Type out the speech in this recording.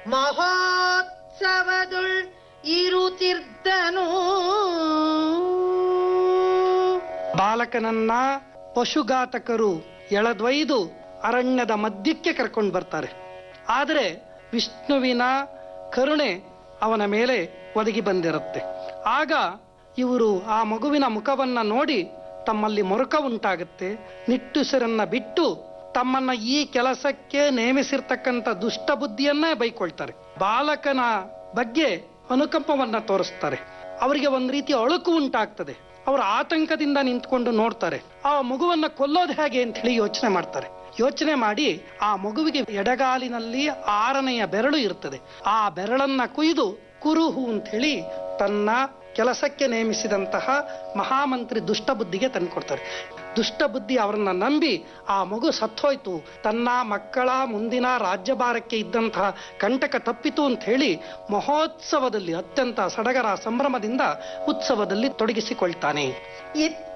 ಮಹೋತ್ಸವದುಳ್ ಇರುತ್ತಿರ್ದನು ಬಾಲಕನನ್ನ ಪಶುಘಾತಕರು ಎಳೆದೊಯ್ದು ಅರಣ್ಯದ ಮಧ್ಯಕ್ಕೆ ಕರ್ಕೊಂಡು ಬರ್ತಾರೆ ಆದರೆ ವಿಷ್ಣುವಿನ ಕರುಣೆ ಅವನ ಮೇಲೆ ಒದಗಿ ಬಂದಿರುತ್ತೆ ಆಗ ಇವರು ಆ ಮಗುವಿನ ಮುಖವನ್ನ ನೋಡಿ ತಮ್ಮಲ್ಲಿ ಮೊರಕ ಉಂಟಾಗುತ್ತೆ ನಿಟ್ಟುಸಿರನ್ನ ಬಿಟ್ಟು ತಮ್ಮನ್ನ ಈ ಕೆಲಸಕ್ಕೆ ನೇಮಿಸಿರ್ತಕ್ಕಂಥ ದುಷ್ಟ ಬುದ್ಧಿಯನ್ನೇ ಬೈಕೊಳ್ತಾರೆ ಬಾಲಕನ ಬಗ್ಗೆ ಅನುಕಂಪವನ್ನ ತೋರಿಸ್ತಾರೆ ಅವರಿಗೆ ಒಂದು ರೀತಿಯ ಅಳುಕು ಉಂಟಾಗ್ತದೆ ಅವರು ಆತಂಕದಿಂದ ನಿಂತ್ಕೊಂಡು ನೋಡ್ತಾರೆ ಆ ಮಗುವನ್ನ ಕೊಲ್ಲೋದು ಹೇಗೆ ಅಂತ ಹೇಳಿ ಯೋಚನೆ ಮಾಡ್ತಾರೆ ಯೋಚನೆ ಮಾಡಿ ಆ ಮಗುವಿಗೆ ಎಡಗಾಲಿನಲ್ಲಿ ಆರನೆಯ ಬೆರಳು ಇರ್ತದೆ ಆ ಬೆರಳನ್ನ ಕುಯ್ದು ಕುರುಹು ಅಂತ ಹೇಳಿ ತನ್ನ ಕೆಲಸಕ್ಕೆ ನೇಮಿಸಿದಂತಹ ಮಹಾಮಂತ್ರಿ ದುಷ್ಟಬುದ್ಧಿಗೆ ತಂದ್ಕೊಡ್ತಾರೆ ದುಷ್ಟಬುದ್ಧಿ ಅವರನ್ನ ನಂಬಿ ಆ ಮಗು ಸತ್ತೋಯ್ತು ತನ್ನ ಮಕ್ಕಳ ಮುಂದಿನ ರಾಜ್ಯಭಾರಕ್ಕೆ ಇದ್ದಂತಹ ಕಂಟಕ ತಪ್ಪಿತು ಅಂತ ಹೇಳಿ ಮಹೋತ್ಸವದಲ್ಲಿ ಅತ್ಯಂತ ಸಡಗರ ಸಂಭ್ರಮದಿಂದ ಉತ್ಸವದಲ್ಲಿ ತೊಡಗಿಸಿಕೊಳ್ತಾನೆ ಇತ್ತ